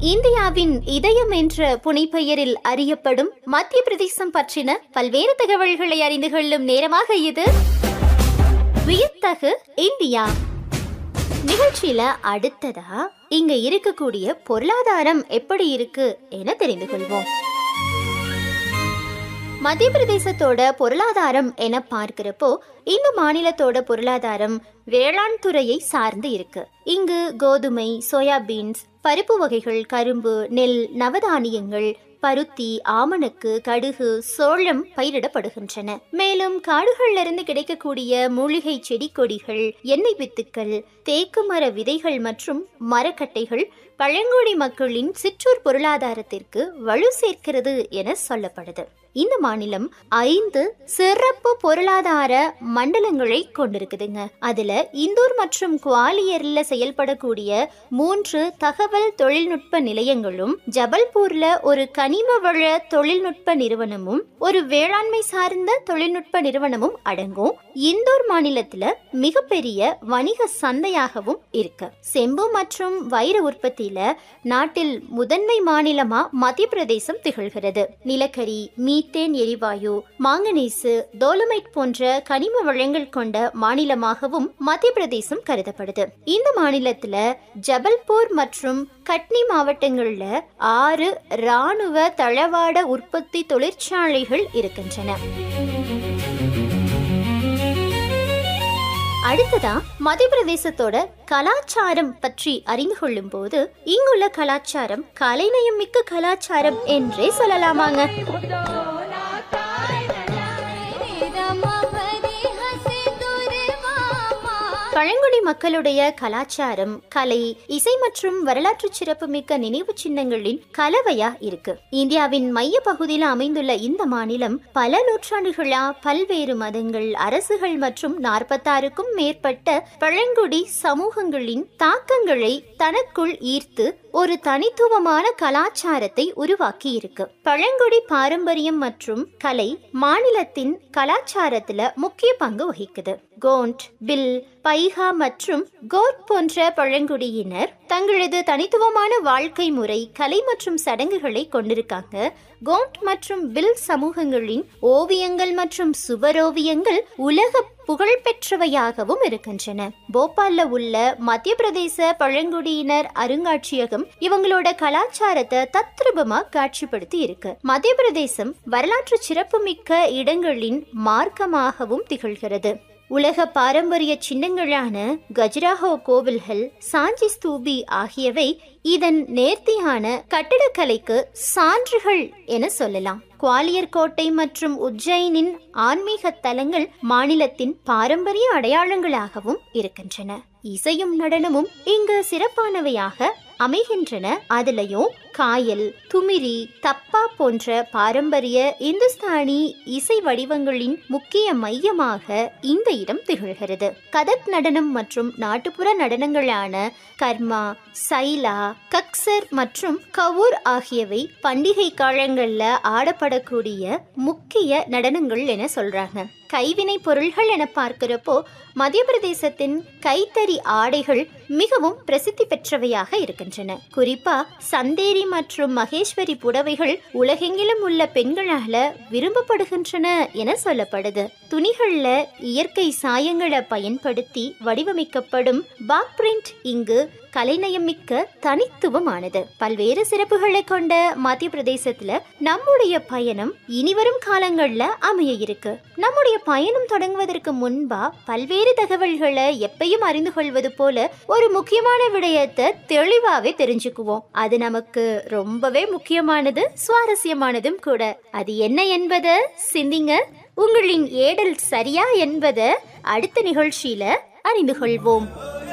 இந்தியாவின் இதயம் என்ற புனைப்பெயரில் அறியப்படும் மத்திய பிரதேசம் பற்றின பல்வேறு தகவல்களை அறிந்து கொள்ளும் நேரமாக இது வியத்தகு இந்தியா நிகழ்ச்சியில அடுத்ததா இங்க இருக்கக்கூடிய பொருளாதாரம் எப்படி இருக்கு என தெரிந்து கொள்வோம் மத்திய பிரதேசத்தோட பொருளாதாரம் என பார்க்கிறப்போ இந்த மாநிலத்தோட பொருளாதாரம் வேளாண் துறையை சார்ந்து இருக்கு இங்கு கோதுமை சோயாபீன்ஸ் பருப்பு வகைகள் கரும்பு நெல் நவதானியங்கள் பருத்தி ஆமணக்கு கடுகு சோளம் பயிரிடப்படுகின்றன மேலும் காடுகள்ல இருந்து கிடைக்கக்கூடிய மூலிகை செடி கொடிகள் எண்ணெய் வித்துக்கள் தேக்கு மர விதைகள் மற்றும் மரக்கட்டைகள் பழங்குடி மக்களின் சிற்றூர் பொருளாதாரத்திற்கு வலு சேர்க்கிறது என சொல்லப்படுது இந்த மாநிலம் ஐந்து சிறப்பு பொருளாதார மண்டலங்களை கொண்டிருக்குதுங்க அதுல இந்தூர் மற்றும் குவாலியர்ல செயல்படக்கூடிய மூன்று தகவல் தொழில்நுட்ப நிலையங்களும் ஜபல்பூர்ல ஒரு கனிம வள தொழில்நுட்ப நிறுவனமும் ஒரு வேளாண்மை சார்ந்த தொழில்நுட்ப நிறுவனமும் அடங்கும் இந்தூர் மாநிலத்துல மிகப்பெரிய வணிக சந்தையாகவும் இருக்கு செம்பு மற்றும் வைர உற்பத்தியில நாட்டில் முதன்மை மாநிலமா மத்திய பிரதேசம் திகழ்கிறது நிலக்கரி மீத்தேன் எரிவாயு மாங்கனீசு டோலமைட் போன்ற கனிம வளங்கள் கொண்ட மாநிலமாகவும் மத்திய பிரதேசம் கருதப்படுது இந்த மாநிலத்துல ஜபல்பூர் மற்றும் கட்னி மாவட்டங்கள்ல ஆறு ராணுவ தளவாட உற்பத்தி தொழிற்சாலைகள் இருக்கின்றன அடுத்ததா மத்திய பிரதேசத்தோட கலாச்சாரம் பற்றி அறிந்து கொள்ளும் போது இங்குள்ள கலாச்சாரம் கலைநயம் மிக்க கலாச்சாரம் என்றே சொல்லலாமாங்க பழங்குடி மக்களுடைய கலாச்சாரம் கலை இசை மற்றும் வரலாற்று சிறப்புமிக்க நினைவு சின்னங்களின் கலவையா இருக்கு இந்தியாவின் மைய பகுதியில் அமைந்துள்ள இந்த மாநிலம் பல நூற்றாண்டுகளா பல்வேறு மதங்கள் அரசுகள் மற்றும் நாற்பத்தாறுக்கும் மேற்பட்ட பழங்குடி சமூகங்களின் தாக்கங்களை தனக்குள் ஈர்த்து ஒரு தனித்துவமான கலாச்சாரத்தை உருவாக்கி இருக்கு பழங்குடி பாரம்பரியம் மற்றும் கலை மாநிலத்தின் கலாச்சாரத்துல முக்கிய பங்கு வகிக்குது கோண்ட் பில் பைஹா மற்றும் கோட் போன்ற பழங்குடியினர் தங்களது தனித்துவமான வாழ்க்கை முறை கலை மற்றும் சடங்குகளை கொண்டிருக்காங்க கோண்ட் மற்றும் பில் சமூகங்களின் ஓவியங்கள் மற்றும் சுவரோவியங்கள் உலக புகழ்பெற்றவையாகவும் இருக்கின்றன போபால்ல உள்ள மத்திய பிரதேச பழங்குடியினர் அருங்காட்சியகம் இவங்களோட கலாச்சாரத்தை தத்ரூபமா காட்சிப்படுத்தி இருக்கு மத்திய பிரதேசம் வரலாற்று சிறப்புமிக்க இடங்களின் மார்க்கமாகவும் திகழ்கிறது உலக பாரம்பரிய சின்னங்களான கஜ்ராஹோ கோவில்கள் சாஞ்சி ஸ்தூபி ஆகியவை இதன் நேர்த்தியான கட்டடக்கலைக்கு சான்றுகள் என சொல்லலாம் குவாலியர் கோட்டை மற்றும் உஜ்ஜைனின் ஆன்மீக தலங்கள் மாநிலத்தின் பாரம்பரிய அடையாளங்களாகவும் இருக்கின்றன இசையும் நடனமும் இங்கு சிறப்பானவையாக அமைகின்றன அதுலயும் காயல் துமிரி தப்பா போன்ற பாரம்பரிய இந்துஸ்தானி இசை வடிவங்களின் முக்கிய மையமாக இந்த இடம் திகழ்கிறது கதக் நடனம் மற்றும் நாட்டுப்புற நடனங்களான கர்மா சைலா கக்சர் மற்றும் கவூர் ஆகியவை பண்டிகை காலங்கள்ல ஆடப்படக்கூடிய முக்கிய நடனங்கள் என சொல்றாங்க கைவினை பொருள்கள் என பார்க்கிறப்போ மத்திய பிரதேசத்தின் கைத்தறி ஆடைகள் மிகவும் பிரசித்தி பெற்றவையாக இருக்கின்றன குறிப்பா சந்தேரி மற்றும் மகேஸ்வரி புடவைகள் உலகெங்கிலும் உள்ள பெண்களால விரும்பப்படுகின்றன என சொல்லப்படுது துணிகள்ல இயற்கை சாயங்களை பயன்படுத்தி வடிவமைக்கப்படும் பாக் பிரிண்ட் இங்கு கலைநயம் மிக்க தனித்துவமானது பல்வேறு சிறப்புகளை கொண்ட மத்திய பிரதேசத்துல நம்முடைய பயணம் இனிவரும் காலங்கள்ல அமைய இருக்கு நம்முடைய பயணம் தொடங்குவதற்கு முன்பா பல்வேறு தகவல்களை எப்பயும் அறிந்து கொள்வது போல ஒரு முக்கியமான விடயத்தை தெளிவாவே தெரிஞ்சுக்குவோம் அது நமக்கு ரொம்பவே முக்கியமானது சுவாரஸ்யமானதும் கூட அது என்ன என்பதை சிந்திங்க உங்களின் ஏடல் சரியா என்பதை அடுத்த நிகழ்ச்சியில அறிந்து கொள்வோம்